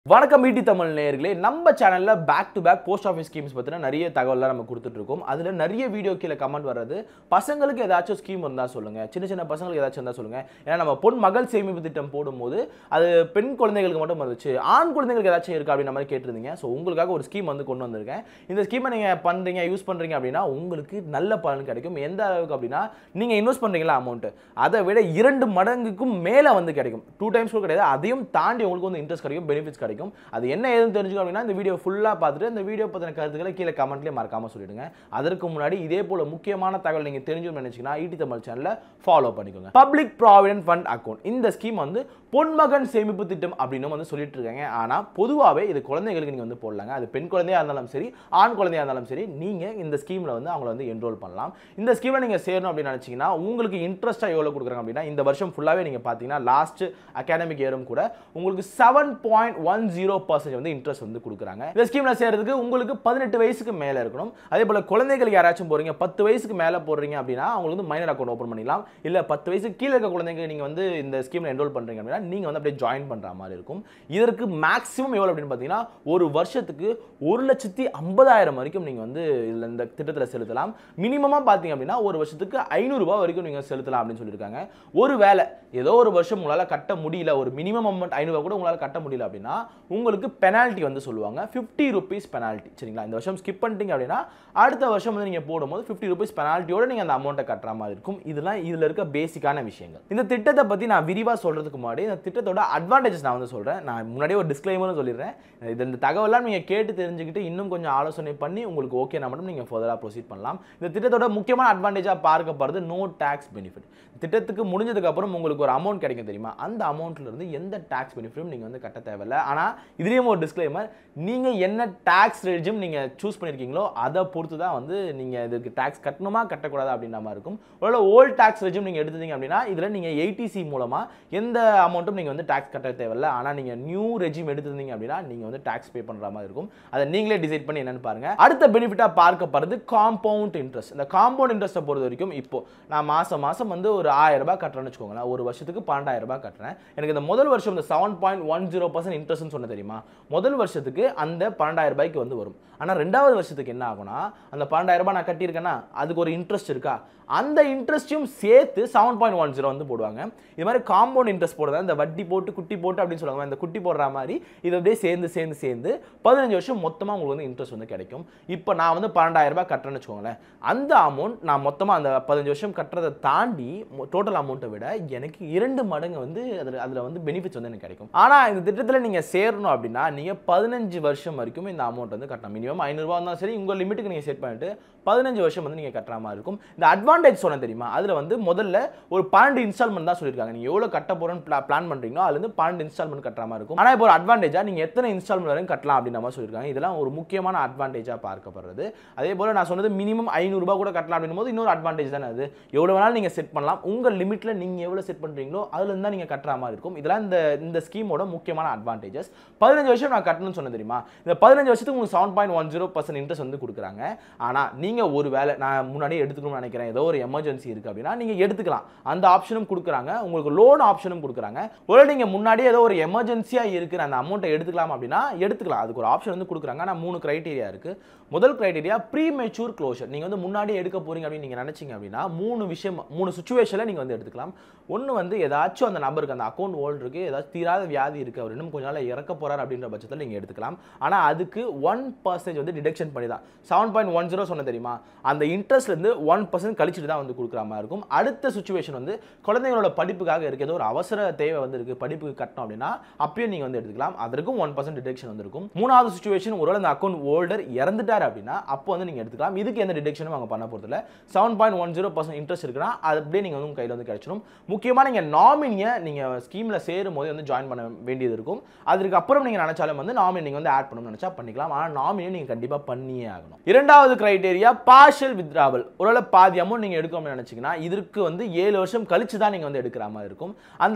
வணக்கம் மீட்டி தமிழ் நேயர்களே நம்ம சேனல்ல back to back post office schemes பத்தின நிறைய தகவல்லாம் நம்ம கொடுத்துட்டு இருக்கோம் அதுல நிறைய வீடியோ கீழே கமெண்ட் வர்றது பசங்களுக்கு ஏதாச்சும் ஸ்கீம் இருந்தா சொல்லுங்க சின்ன சின்ன பசங்களுக்கு ஏதாச்சும் இருந்தா சொல்லுங்க ஏன்னா நம்ம பொன் மகள் சேமிப்பு திட்டம் போடும்போது அது பெண் குழந்தைகளுக்கு மட்டும் இருந்துச்சு ஆண் குழந்தைங்களுக்கு ஏதாச்சும் இருக்கா அப்படின்ற மாதிரி கேட்டிருந்தீங்க ஸோ உங்களுக்காக ஒரு ஸ்கீம் வந்து கொண்டு வந்திருக்கேன் இந்த ஸ்கீமை நீங்க பண்றீங்க யூஸ் பண்றீங்க அப்படின்னா உங்களுக்கு நல்ல பலன் கிடைக்கும் எந்த அளவுக்கு அப்படின்னா நீங்க இன்வெஸ்ட் பண்றீங்களா அமௌண்ட் அதை விட இரண்டு மடங்குக்கும் மேல வந்து கிடைக்கும் டூ டைம்ஸ் கூட கிடையாது அதையும் தாண்டி உங்களுக்கு வந்து இன்ட்ரெஸ்ட் கிடைக்கும் பெனிஃபிட்ஸ் கிடைக்கும் அது என்ன ஏதுன்னு தெரிஞ்சுக்கணும் அப்படின்னா இந்த வீடியோ ஃபுல்லாக பார்த்துட்டு இந்த வீடியோ பற்றின கருத்துக்களை கீழே கமெண்ட்லேயே மறக்காம சொல்லிடுங்க அதற்கு முன்னாடி இதே போல முக்கியமான தகவல் நீங்கள் தெரிஞ்சுக்கணும்னு நினைச்சீங்கன்னா ஈடி தமிழ் சேனலை ஃபாலோ பண்ணிக்கோங்க பப்ளிக் ப்ராவிடென்ட் ஃபண்ட் அக்கௌண்ட் இந்த ஸ்கீம் வந்து பொன்மகன் சேமிப்பு திட்டம் அப்படின்னு வந்து சொல்லிட்டு இருக்காங்க ஆனால் பொதுவாகவே இது குழந்தைகளுக்கு நீங்கள் வந்து போடலாங்க அது பெண் குழந்தையா இருந்தாலும் சரி ஆண் குழந்தையா இருந்தாலும் சரி நீங்கள் இந்த ஸ்கீமில் வந்து அவங்கள வந்து என்ரோல் பண்ணலாம் இந்த ஸ்கீமில் நீங்கள் சேரணும் அப்படின்னு நினச்சிங்கன்னா உங்களுக்கு இன்ட்ரெஸ்ட்டாக எவ்வளோ கொடுக்குறாங்க அப்படின்னா இந்த வருஷம் ஃபுல்லாகவே நீங்கள் பார்த்தீங்கன்னா லாஸ்ட் அகாடமிக் இயரும் கூட உங்களுக்கு seven point one zero percent வந்து இன்ட்ரெஸ்ட் வந்து கொடுக்குறாங்க இந்த ஸ்கீமில் சேர்றதுக்கு உங்களுக்கு பதினெட்டு வயசுக்கு மேலே இருக்கணும் அதே போல் குழந்தைகள் யாராச்சும் போகிறீங்க பத்து வயசுக்கு மேலே போடுறீங்க அப்படின்னா அவங்களுக்கு வந்து மைனர் அக்கௌண்ட் ஓப்பன் பண்ணிக்கலாம் இல்லை பத்து வயசுக்கு கீழே இருக்க குழந்தைங்க நீங்கள் வந்து இந்த ஸ்கீமில் என்ரோல் பண்ணுறீங்க அப்படின்னா நீங்கள் வந்து அப்படியே ஜாயின் பண்ணுற மாதிரி இருக்கும் இதற்கு மேக்ஸிமம் எவ்வளோ அப்படின்னு பார்த்தீங்கன்னா ஒரு வருஷத்துக்கு ஒரு லட்சத்தி ஐம்பதாயிரம் வரைக்கும் நீங்கள் வந்து இதில் இந்த திட்டத்தில் செலுத்தலாம் மினிமமாக பார்த்தீங்க அப்படின்னா ஒரு வருஷத்துக்கு ஐநூறுரூபா வரைக்கும் நீங்கள் செலுத்தலாம் அப்படின்னு சொல்லியிருக்காங்க ஒரு வேலை ஏதோ ஒரு வருஷம் உங்களால் கட்ட முடியல ஒரு மினிமம் அமௌண்ட் ஐநூறுரூவா கூட உங்களால் கட்ட முடியல அப்படின்னா உங்களுக்கு பெனால்ட்டி வந்து சொல்லுவாங்க ஃபிஃப்டி ருபீஸ் பெனால்ட்டி சரிங்களா இந்த வருஷம் ஸ்கிப் பண்ணிட்டீங்க அப்படின்னா அடுத்த வருஷம் வந்து நீங்கள் போடும்போது ஃபிஃப்டி ருபீஸ் பெனால்ட்டியோட நீங்கள் அந்த அமௌண்ட்டை கட்டுற மாதிரி இருக்கும் இதெல்லாம் இதில் இருக்க பேசிக்கான விஷயங்கள் இந்த திட்டத்தை பற்றி நான் விரிவாக சொல்கிறதுக்கு முன்னாடி இந்த திட்டத்தோட அட்வான்டேஜஸ் நான் வந்து சொல்கிறேன் நான் முன்னாடியே ஒரு டிஸ்க்ளைமரும் சொல்லிடுறேன் இது இந்த தகவலாம் நீங்கள் கேட்டு தெரிஞ்சுக்கிட்டு இன்னும் கொஞ்சம் ஆலோசனை பண்ணி உங்களுக்கு ஓகேனா மட்டும் நீங்கள் ஃபர்தராக ப்ரொசீட் பண்ணலாம் இந்த திட்டத்தோட முக்கியமான அட்வான்டேஜாக பார்க்கப்படுறது நோ டேக்ஸ் பெனிஃபிட் திட்டத்துக்கு முடிஞ்சதுக்கு அப்புறம் உங்களுக்கு ஒரு அமௌண்ட் கிடைக்கும் தெரியுமா அந்த அமௌண்ட்ல இருந்து எந்த டேக்ஸ் பெனிஃபிட்டும் நீங்கள் வந்து கட்ட தேவையில்ல ஆனால் இதுலேயும் ஒரு டிஸ்க்ளைமர் நீங்கள் என்ன டேக்ஸ் ரெஜிம் நீங்கள் சூஸ் பண்ணியிருக்கீங்களோ அதை பொறுத்து தான் வந்து நீங்கள் இதுக்கு டேக்ஸ் கட்டணுமா கட்டக்கூடாது அப்படின்ற மாதிரி இருக்கும் ஒருவேளை ஓல்ட் டேக்ஸ் ரெஜிம் நீங்கள் எடுத்தீங்க அப்படின்னா இதில் நீங்கள் எயிட்டிசி மூலமாக எந்த அமௌண்ட்டும் நீங்கள் வந்து டேக்ஸ் கட்ட தேவையில்ல ஆனால் நீங்கள் நியூ ரெஜிம் எடுத்திருந்தீங்க அப்படின்னா நீங்கள் வந்து டேக்ஸ் பே பண்ணுற மாதிரி இருக்கும் அதை நீங்களே டிசைட் பண்ணி என்னன்னு பாருங்க அடுத்த பெனிஃபிட்டாக பார்க்கப்படுறது காம்பவுண்ட் இன்ட்ரெஸ்ட் இந்த காம்பவுண்ட் இன்ட்ரெஸ்ட்டை பொறுத்த வரைக்கும் இப்போ நான் மாதம் மாதம் வந்து ஒரு ஆயிரம் ரூபாய் கட்டுறேன்னு வச்சுக்கோங்களேன் ஒரு வருஷத்துக்கு பன்னெண்டாயிரம் ரூபாய் கட்டுறேன் எனக்கு இந்த முதல் வருஷம் இந்த seven point one zero percent இன்ட்ரெஸ்ட்னு சொன்ன தெரியுமா முதல் வருஷத்துக்கு அந்த பன்னெண்டாயிரம் ரூபாய்க்கு வந்து வரும் ஆனால் ரெண்டாவது வருஷத்துக்கு என்ன ஆகும்னா அந்த பன்னெண்டாயிரம் ரூபாய் நான் கட்டியிருக்கேன்னா அதுக்கு ஒரு இன்ட்ரெஸ்ட் இருக்கா அந்த இன்ட்ரெஸ்ட்டையும் சேர்த்து செவன் பாயிண்ட் ஒன் ஜீரோ வந்து போடுவாங்க இது மாதிரி காம்பவுண்ட் இன்ட்ரெஸ்ட் போடுறது இந்த வட்டி போட்டு குட்டி போட்டு அப்படின்னு சொல்லுவாங்க இந்த குட்டி போடுற மாதிரி இது அப்படியே சேர்ந்து சேர்ந்து சேர்ந்து பதினஞ்சு வருஷம் மொத்தமாக உங்களுக்கு வந்து இன்ட்ரெஸ்ட் வந்து கிடைக்கும் இப்போ நான் வந்து பன்னெண்டாயிரம் ரூபாய் கட்டுறேன்னு வச்சுக்கோங்களேன் அந்த அமௌண்ட் நான் மொத்தமாக அந்த பதினஞ்சு வருஷம் கட்டுறதை தாண்டி டோட்டல் அமௌண்ட்டை விட எனக்கு இரண்டு மடங்கு வந்து அதில் அதில் வந்து பெனிஃபிட்ஸ் வந்து எனக்கு கிடைக்கும் ஆனால் இந்த திட்டத்தில் நீங்கள் சேரணும் அப்படின்னா நீங்கள் பதினஞ்சு வருஷம் வரைக்கும் இந்த அமௌண்ட் வந்து கட்டணும் மினிமம் ஐநூறுரூவா இருந்தாலும் சரி உங்கள் லிமிட்டுக்கு நீங்கள் செட் பண்ணிட்டு பதினஞ்சு வருஷம் வந்து நீங்கள் கட்டுற மாதிரி இருக்கும் இந்த அட்வான்டேஜ் சொன்ன தெரியுமா அதில் வந்து முதல்ல ஒரு பன்னெண்டு இன்ஸ்டால்மெண்ட் தான் சொல்லியிருக்காங்க நீங்கள் எவ்வளோ கட்ட போகிறோன்னு பிளான் பண்ணுறீங்களோ அதுலேருந்து பன்னெண்டு இன்ஸ்டால்மெண்ட் கட்டுற மாதிரி இருக்கும் ஆனால் இப்போ ஒரு அட்வான்டேஜாக நீங்கள் எத்தனை இன்ஸ்டால்மெண்ட் வரைக்கும் கட்டலாம் அப்படின்ற மாதிரி சொல்லியிருக்காங்க இதெல்லாம் ஒரு முக்கியமான அட்வான்டேஜாக பார்க்கப்படுறது அதே போல் நான் சொன்னது மினிமம் ஐநூறுரூபா கூட கட்டலாம் அப்படின்னும் போது இன்னொரு அட்வான்டேஜ் தானே அது எவ்வளோ வேணாலும் நீங்கள் செட் பண்ணலாம் உங்கள் லிமிட்டில் நீங்கள் எவ்வளோ செட் பண்ணுறீங்களோ அதுலேருந்து தான் நீங்கள் கட்டுற மாதிரி இருக்கும் இதெல்லாம் இந்த இந்த ஸ்கீமோட முக்கியமான அட்வான்டேஜஸ் பதினஞ்சு வருஷம் நான் கட்டணும்னு சொன்ன தெரியுமா இந்த பதினஞ்சு வருஷத்துக்கு உங்களுக்கு seven point one zero percent interest வந்து கொடுக்குறாங்க ஆனால் நீங்கள் ஒரு வேலை நான் முன்னாடியே எடுத்துக்கணும்னு நினைக்கிறேன் ஏதோ ஒரு எமர்ஜென்சி இருக்குது அப்படின்னா நீங்கள் எடுத்துக்கலாம் அந்த ஆப்ஷனும் கொடுக்குறாங்க உங்களுக்கு லோன் ஆப்ஷனும் கொடுக்குறாங்க ஒரு நீங்கள் முன்னாடியே ஏதோ ஒரு எமர்ஜென்சியாக இருக்கிற அந்த அமௌண்ட்டை எடுத்துக்கலாம் அப்படின்னா எடுத்துக்கலாம் அதுக்கு ஒரு ஆப்ஷன் வந்து கொடுக்குறாங்க ஆனால் மூணு க்ரைட்டீரியா இருக்குது முதல் க்ரைட்டீரியா ப்ரீ மெச்சூர் க்ளோஷர் நீங்கள் வந்து முன்னாடி எடுக்க போறீங்க அப்படின்னு நீங்கள் நினச்சிங்க அப்படின்னா மூணு விஷயம் மூணு சுச்சுவேஷனில் நீங்கள் வந்து எடுத்துக்கலாம் ஒன்று வந்து ஏதாச்சும் அந்த நபருக்கு அந்த அக்கௌண்ட் ஹோல்டருக்கு ஏதாச்சும் தீராத வியாதி இருக்குது அவர் இன்னும் கொஞ்ச நாள் இறக்க போகிறார் அப்படின்ற பட்சத்தில் நீங்கள் எடுத்துக்கலாம் ஆனால் அதுக்கு ஒன் பர்சன்டேஜ் வந்து டிடக்ஷன் பண்ணி தான் செவன் பாயிண்ட் ஒன் ஜீரோ சொன்ன தெரியுமா அந்த இன்ட்ரெஸ்ட்லேருந்து ஒன் பர்சன்ட் கழிச்சிட்டு தான் வந்து கொடுக்குற மாதிரி இருக்கும் அடுத்த சுச்சுவேஷன் வந்து குழந்தைங்களோட படிப்புக்காக இருக்குது ஏதோ ஒரு அவசர தேவை வந்து இருக்குது படிப்புக்கு கட்டணும் அப்படின்னா அப்பயும் நீங்கள் வந்து எடுத்துக்கலாம் அதற்கும் ஒன் பர்சன்ட் டிடக்ஷன் வந்து இருக்கும் மூணாவது சுச்சுவேஷன் ஒருவேளை அந்த அக்கௌண்ட் ஹோல்டர் இறந்துட்டார் அப்படின்னா அப்போ வந்து நீங்கள் எடுத்துக்கலாம் இதுக்கு எந்த டிடக்ஷனும் அவங்க பண்ண போகிறதில்ல seven point one zero percent interest இருக்குன்னா அது அப்படியே நீங்கள் வந்து உங்கள் கையில் வந்து கிடைச்சிடும் முக்கியமாக நீங்கள் நாமினியை நீங்கள் ஸ்கீமில் சேரும் போது வந்து ஜாயின் பண்ண வேண்டியது இருக்கும் அதற்கு அப்புறம் நீங்கள் நினச்சாலும் வந்து நாமினி நீங்கள் வந்து ஆட் பண்ணணும்னு நினச்சா பண்ணிக்கலாம் ஆனால் நாமினியை நீங்கள் கண்டிப்பாக பண்ணியே ஆகணும் இரண்டாவது கிரைட்டேரியா பார்ஷல் வித்ராவல் ஒருவேளை பாதி அமௌண்ட் நீங்கள் எடுக்கணும்னு நினச்சிங்கன்னா இதற்கு வந்து ஏழு வருஷம் கழிச்சு தான் நீங்கள் வந்து எடுக்கிற மாதிரி இருக்கும் அந்த அமௌண்ட்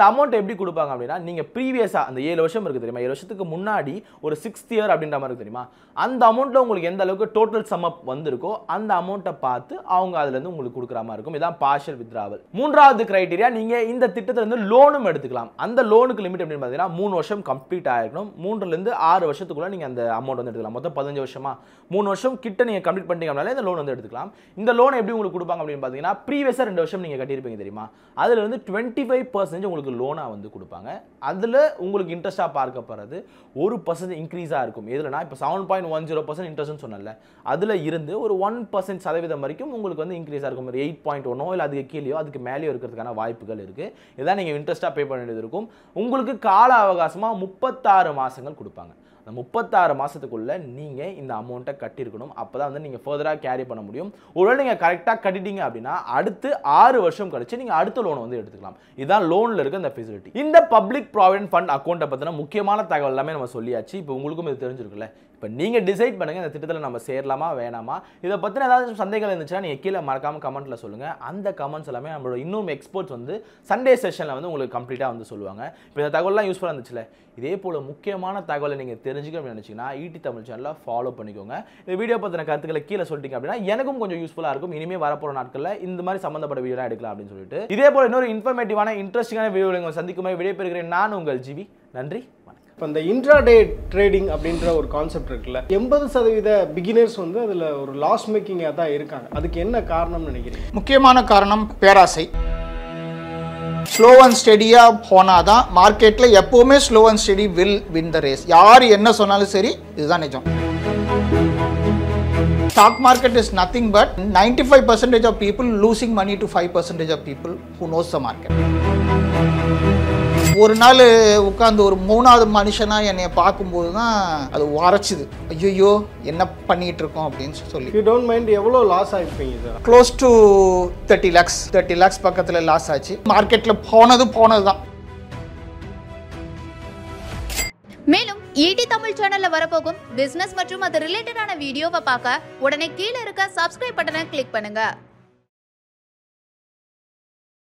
எப்படி கொடுப்பாங்க அப்படின்னா நீங்கள் ப்ரீவியஸாக அந்த ஏழு வருஷம் இருக்குது தெரியுமா ஏழு வருஷத்துக்கு முன்னாடி ஒரு சிக்ஸ்த் இயர் அப்படின்ற மாதிரி இருக்கு தெரியுமா அந்த அமௌண்ட்டில் உங்களுக்கு எந்த அளவுக்கு டோட்டல் சம் அப் வந்திருக்கோ அந்த அமௌண்ட்டை பார்த்து அவங்க அதுலேருந்து உங்களுக்கு கொடுக்குற மாதிரி இருக்கும் இதான் பார்ஷியல் வித்ராவல் மூன்றாவது கிரைட்டீரியா நீங்கள் இந்த திட்டத்திலேருந்து லோனும் எடுத்துக்கலாம் அந்த லோனுக்கு லிமிட் எப்படின்னு பார்த்தீங்கன்னா மூணு வருஷம் கம்ப்ளீட் ஆகிருக்கணும் மூன்றுலேருந்து ஆறு வருஷத்துக்குள்ள நீங்கள் அந்த அமௌண்ட் வந்து எடுத்துக்கலாம் மொத்தம் பதினஞ்சு வருஷமா மூணு வருஷம் கிட்ட நீங்கள் கம்ப்ளீட் பண்ணிட்டீங்கனாலே இந்த லோன் வந்து எடுத்துக்கலாம் இந்த லோன் எப்படி உங்களுக்கு கொடுப்பாங்க அப்படின்னு பார்த்தீங்கன்னா ப்ரீவியஸாக ரெண்டு வருஷம் நீங்கள் கட்டியிருப்பீங்க தெரியுமா அதில் வந்து டுவெண்ட்டி ஃபைவ் பர்சன்டேஜ் உங்களுக்கு லோனாக வந்து கொடுப்பாங்க அதில் உங்களுக்கு இன்ட்ரெஸ்ட்டாக பார்க்கப்படுறது ஒரு பர்சன்ட் இன்க்ரீஸாக இருக்கும் எதுலனா இப்போ seven point one zero percent இன்ட்ரெஸ்ட்னு சொன்னல அதில் இருந்து ஒரு ஒன் பர்சன்ட் சதவீதம் வரைக்கும் உங்களுக்கு வந்து இன்க்ரீஸாக இருக்கும் ஒரு எயிட் பாயிண்ட் ஒன்னோ இல்லை அதுக்கு கீழேயோ அதுக்கு மேலேயோ இருக்கிறதுக்கான வாய்ப்புகள் இருக்குது இதான் நீங்கள் இன்ட்ரெஸ்ட்டாக பே பண்ண வேண்டியது இருக்கும் உங்களுக்கு கால அவகாசமாக முப்பத்தாறு மாதங்கள் கொடுப்பாங்க அந்த முப்பத்தாறு மாதத்துக்குள்ளே நீங்கள் இந்த அமௌண்ட்டை கட்டியிருக்கணும் அப்போ தான் வந்து நீங்கள் ஃபர்தராக கேரி பண்ண முடியும் ஒருவேளை நீங்கள் கரெக்டாக கட்டிட்டீங்க அப்படின்னா அடுத்து ஆறு வருஷம் கழிச்சு நீங்கள் அடுத்த லோனை வந்து எடுத்துக்கலாம் இதுதான் லோனில் இருக்க இந்த ஃபெசிலிட்டி இந்த பப்ளிக் ப்ராவிடென்ட் ஃபண்ட் அக்கௌண்ட்டை பற்றின முக்கியமான தகவல் எல்லாமே நம்ம சொல்லியாச்சு இப்போ உங்களுக்கும் இது தெரிஞ்சிருக்குல்ல இப்போ நீங்கள் டிசைட் பண்ணுங்கள் இந்த திட்டத்தில் நம்ம சேரலாமா வேணாமா இதை பற்றின ஏதாவது சந்தேகங்கள் இருந்துச்சுன்னா நீங்கள் கீழே மறக்காமல் கமெண்ட்டில் சொல்லுங்கள் அந்த கமெண்ட்ஸ் எல்லாமே நம்மளோட இன்னும் எக்ஸ்பர்ட்ஸ் வந்து சண்டே செஷனில் வந்து உங்களுக்கு கம்ப்ளீட்டாக வந்து சொல்லுவாங்க இப்போ இந்த தகவல்லாம் யூஸ்ஃபுல்லாக இருந்துச்சுல இதே போல் முக்கியமான தகவலை நீங்கள் தெரிஞ்சுக்க அப்படின்னு நினச்சிங்கன்னா ஈடி தமிழ் சேனலை ஃபாலோ பண்ணிக்கோங்க இந்த வீடியோ பற்றின கருத்துக்களை கீழே சொல்லிட்டீங்க அப்படின்னா எனக்கும் கொஞ்சம் யூஸ்ஃபுல்லாக இருக்கும் இனிமேல் வரப்போகிற நாட்களில் இந்த மாதிரி சம்மந்தப்பட்ட வீடியோ எடுக்கலாம் அப்படின்னு சொல்லிட்டு இதே போல் இன்னொரு இன்ஃபர்மேட்டிவான இன்ட்ரெஸ்டிங்கான வீடியோ சந்திக்கும் மாதிரி விடைபெறுகிறேன் நான் உங்கள் ஜிவி நன்றி வணக்கம் இப்போ இந்த இன்ட்ராடே ட்ரேடிங் அப்படின்ற ஒரு கான்செப்ட் இருக்குல்ல எண்பது சதவீத பிகினர்ஸ் வந்து அதில் ஒரு லாஸ் மேக்கிங்காக தான் இருக்காங்க அதுக்கு என்ன காரணம்னு நினைக்கிறீங்க முக்கியமான காரணம் பேராசை ஸ்லோ அண்ட் ஸ்டெடியாக போனால் தான் மார்க்கெட்டில் எப்போவுமே slow and steady will win the race யார் என்ன சொன்னாலும் சரி இதுதான் நிஜம் stock market is nothing but ninety five percentage of people losing money to five percentage of people who knows the market ஒரு நாள் உட்காந்து ஒரு மூணாவது மனுஷனாக என்னை பார்க்கும்போது தான் அது உரைச்சிது ஐயோ என்ன பண்ணிகிட்டு இருக்கோம் அப்படின்னு சொல்லி யூ டோன்ட் மைண்ட் எவ்வளோ லாஸ் ஆகிருப்பீங்க sir close to thirty lakhs thirty lakhs பக்கத்தில் லாஸ் ஆச்சு மார்க்கெட்டில் போனது போனது தான் மேலும் ஈடி தமிழ் சேனல்ல வரப்போகும் பிசினஸ் மற்றும் அது ரிலேட்டடான வீடியோவை பார்க்க உடனே கீழே இருக்க சப்ஸ்கிரைப் பட்டனை கிளிக் பண்ணுங்க